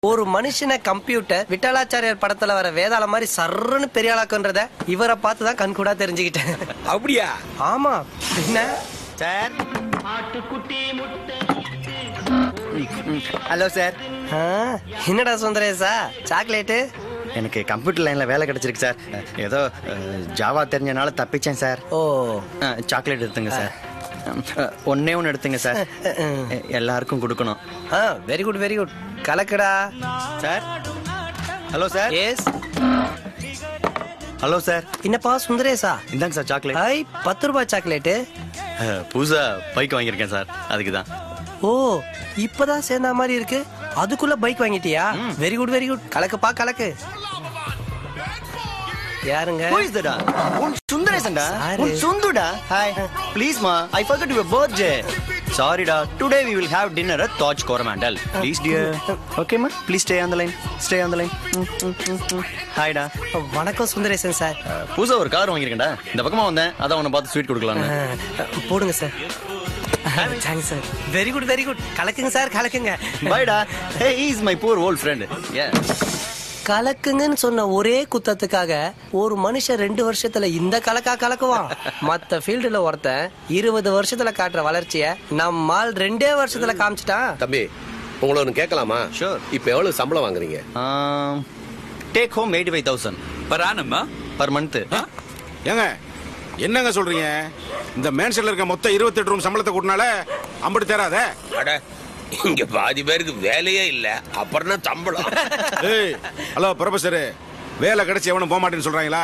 ஒரு மனுஷனை கம்ப்யூட்டர் விட்டலாச்சாரியார் படத்துல வர வேதாள மாதிரி சர்ன்னு பெரிய ஆளாக்குன்றத இவரை பார்த்து தான் கண்கூடா தெரிஞ்சுக்கிட்டேன் அப்படியா ஆமா என்ன சார் ஹலோ சார் ஆ, என்னடா சுந்தரேசா சாக்லேட்டு எனக்கு கம்ப்யூட்டர் லைன்ல வேலை கிடைச்சிருக்கு சார் ஏதோ அஹ், ஜாவா தெரிஞ்சனால தப்பிச்சேன் சார் ஓ அஹ், சாக்லேட் எடுத்துங்க சார் அஹ், ஒண்ணே ஒன்று எடுத்துங்க சார் எ- எல்லாருக்கும் கொடுக்கணும் ஆ வெரி குட் வெரி குட் கலக்குடா sir hello sir yes hello sir என்னப்பா சுந்தரேசா இந்தாங்க சார் சாக்லேட் ஹாய் பத்து ரூபாய் சாக்லேட்டு அஹ், புதுசா பைக் வாங்கியிருக்கேன் சார் அதுக்கு தான் ஓ இப்பதான் சேர்ந்த மாதிரி இருக்கு அதுக்குள்ள பைக் வாங்கிட்டியா வெரி குட் வெரி குட் கலக்குப்பா கலக்கு யாருங்க உன் சுந்தரேசன்டா சாரு. உன் சுந்துடா ஹாய் ப்ளீஸ் மா ஐ ஃபர்கட் யுவர் பர்த்டே சாரிடா today we will have dinner at Taj Coromandel please dear ஓகேமா please stay on the line stay on the line ஹாய்டா வணக்கம் சுந்தரேசன் சார் புதுசா ஒரு கார் வாங்கியிருக்கேன்டா இந்த பக்கமா வந்தேன் அதான் உன்னை பார்த்து ஸ்வீட் கொடுக்கலாம்னு ஆ, போடுங்க sir thanks sir very good very good கலக்குங்க சார் கலக்குங்க பைடா hey is my poor old friend ஏ கலக்குங்கன்னு சொன்ன ஒரே குத்தத்துக்காக ஒரு மனுஷன் ரெண்டு வருஷத்துல இந்த கலக்கா கலக்குவான் மத்த ஃபீல்டுல ஒருத்தன் இருபது வருஷத்துல காட்டுற வளர்ச்சிய நம்மால் ரெண்டே வருஷத்துல காமிச்சிட்டான் தம்பி உங்களை ஒன்று கேட்கலாமா Sure. இப்போ எவ்வளவு சம்பளம் வாங்குறீங்க take home eighty five thousand per ஆனம்மா பர் மந்த்து ஏங்க என்னங்க சொல்றீங்க இந்த மேன்ஷன்ல இருக்க மொத்த இருபத்தெட்டு ரூம் சம்பளத்தை கூட்டினால அம்படி தராத அட இங்க பாதி பேருக்கு வேலையே இல்ல அப்புறம் தான் சம்பளம் ஏய் ஹலோ ப்ரொஃபசர் வேலை கிடைச்சி எவனும் போக மாட்டேன்னு சொல்றாங்களா